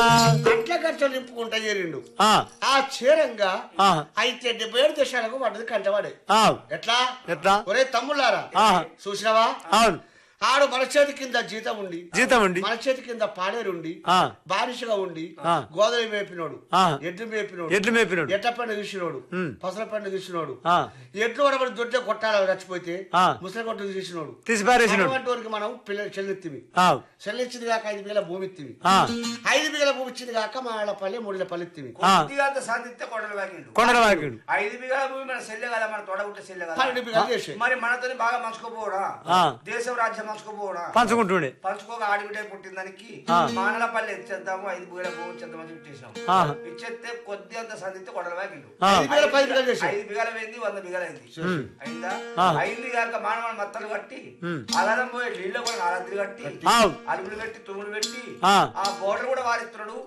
అట్ల ఖర్చు నింపుకుంటా చేరిండు ఆ, ఆ చేరంగా ఆ, అయితే డెబ్బై ఏడు దేశాలకు పడ్డది కంటవాడే ఆ, ఎట్లా ఎట్లా ఒరే తమ్ముళ్ళారా ఆ, చూసినావా అవును ఆడు మన చేతి కింద జీతం ఉండి జీతం ఉండి మన చేతి కింద పాడేరుండి ఆ, బానిసగా ఉండి ఆ. గోదావరి మేపినోడు ఆ. ఎడ్లు మేపినోడు ఎడ్లు మేపినాడు ఎట్ల పండు తీసినోడు ఉమ్. పసల పండు తీసినోడు ఆ, ఎట్లు కూడా దొడ్డే కొట్టాలి చచ్చిపోతే ఆ. ముసలి కొట్టు తీసినోడు తీసి పారేసినాడు అటువంటి వారికి మనం పిల్లలు చెల్లిత్తివి ఆ, చెల్లించింది కాక ఐదు వేల భూమి ఇత్తివి ఆ, ఐదు వేల భూమి ఇచ్చింది కాక మా వాళ్ళ పల్లె మూడు పల్లె ఇత్తివి ఆ. కొద్దిగా అంత సాధిస్తే కొండలు వాకిండు కొండల వాకిడు ఐదు బిగాల భూమి మన సెల్లె కదా మన తొడగుంటే సెల్లె కదా పన్నెండు బిగాలు చేసే మరి మనతోని బాగా మంచుకోపోవడా ఆ. దేశం రాజ్యం మంచుకోపోవడా పంచుకుంటుండే పంచుకోక ఆడిబిడ్డ పుట్టిందానికి ఆ. మానల పల్లె ఇచ్చేద్దాము ఐదు బిగాల భూమి ఇచ్చేద్దామని చెప్పి చేసాం ఆ, ఇచ్చేస్తే కొద్ది అంత సాధిస్తే కొండలు వాకిండు ఆ. ఐదు వేల పది బిగాలు చేసే ఐదు బిగాల అయింది వంద బిగాలు అయింది అయిందా ఆ. అయింది కాక మానవ మత్తలు కట్టి ఉమ్. అలారం పోయి నీళ్ళు కూడా నాలద్దులు కట్టి ఆ. అలుగులు కట్టి తుమ్ములు పెట్టి ఆ. ఆ బోర్డర్ కూడా వారిస్తున్నాడు